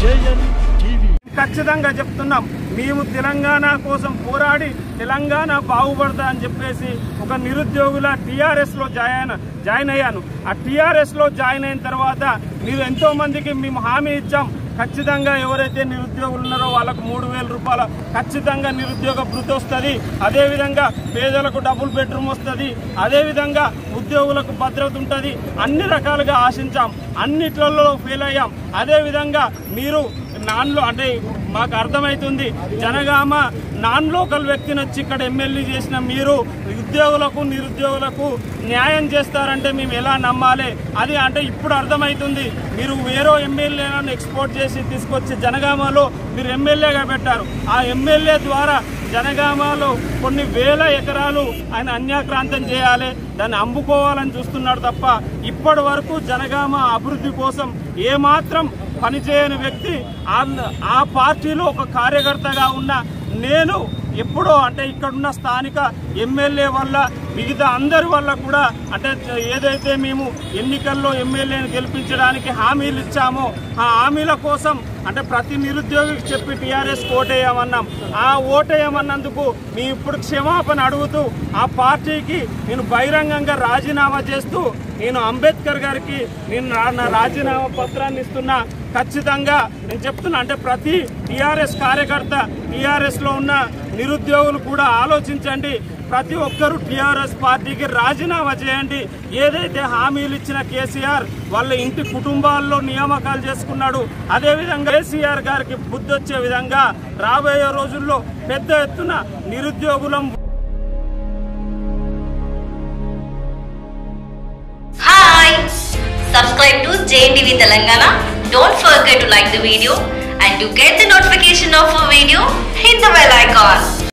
AN TV ఖచ్చితంగా చెప్తున్నాం మేము తెలంగాణ కోసం పోరాడి తెలంగాణ బాగుపడతా అని చెప్పేసి ఒక నిరుద్యోగుల టీఆర్ఎస్ లో జాయిన్ జాయిన్ అయ్యాను ఆ టీఆర్ఎస్ లో జాయిన్ అయిన తర్వాత మీరు ఎంతో మందికి మేము హామీ ఇచ్చాం ఖచ్చితంగా ఎవరైతే నిరుద్యోగులు ఉన్నారో వాళ్ళకు మూడు వేల రూపాయల ఖచ్చితంగా నిరుద్యోగ భృతి వస్తుంది అదేవిధంగా పేదలకు డబుల్ బెడ్రూమ్ వస్తుంది అదేవిధంగా ఉద్యోగులకు భద్రత ఉంటుంది అన్ని రకాలుగా ఆశించాం అన్నిట్లలో ఫెయిల్ అయ్యాం అదేవిధంగా మీరు నాన్లో అంటే మాకు అర్థమవుతుంది జనగామ నాన్ లోకల్ వ్యక్తిని వచ్చి ఇక్కడ ఎమ్మెల్యే చేసిన మీరు ఉద్యోగులకు నిరుద్యోగులకు న్యాయం చేస్తారంటే మేము ఎలా నమ్మాలి అది అంటే ఇప్పుడు అర్థమవుతుంది మీరు వేరే ఎమ్మెల్యేలను ఎక్స్పోర్ట్ చేసి తీసుకొచ్చి జనగామలో మీరు ఎమ్మెల్యేగా పెట్టారు ఆ ఎమ్మెల్యే ద్వారా జనగామలో కొన్ని వేల ఎకరాలు ఆయన అన్యాక్రాంతం చేయాలి దాన్ని అమ్ముకోవాలని చూస్తున్నాడు తప్ప ఇప్పటి వరకు జనగామ అభివృద్ధి కోసం ఏమాత్రం పనిచేయని వ్యక్తి ఆ- ఆ పార్టీలో ఒక కార్యకర్తగా ఉన్న నేను ఎప్పుడో అంటే ఇక్కడున్న స్థానిక ఎమ్మెల్యే వల్ల మిగతా అందరి వల్ల కూడా అంటే ఏదైతే మేము ఎన్నికల్లో ఎమ్మెల్యేని గెలిపించడానికి హామీలు ఇచ్చామో ఆ హామీల కోసం అంటే ప్రతి నిరుద్యోగికి చెప్పి టీఆర్ఎస్ ఓటేయమన్నాం ఆ ఓటేయమన్నందుకు మేము ఇప్పుడు క్షమాపణ అడుగుతూ ఆ పార్టీకి నేను బహిరంగంగా రాజీనామా చేస్తూ నేను అంబేద్కర్ గారికి నేను నా- నా రాజీనామా పత్రాన్ని ఇస్తున్నా ఖచ్చితంగా నేను చెప్తున్నా అంటే ప్రతి టీఆర్ఎస్ కార్యకర్త టీఆర్ఎస్ లో ఉన్న నిరుద్యోగులు కూడా ఆలోచించండి ప్రతి ఒక్కరూ టీఆర్ఎస్ పార్టీకి రాజీనామా చేయండి ఏదైతే హామీలు ఇచ్చిన కేసీఆర్ వాళ్ళ ఇంటి కుటుంబాల్లో నియామకాలు చేసుకున్నాడు అదేవిధంగా కేసీఆర్ గారికి బుద్ధి వచ్చే విధంగా రాబోయే రోజుల్లో పెద్ద ఎత్తున నిరుద్యోగులం Hi! Subscribe to JNTV Telangana. Don't forget to like the video and to get the notification of a video, hit the bell icon.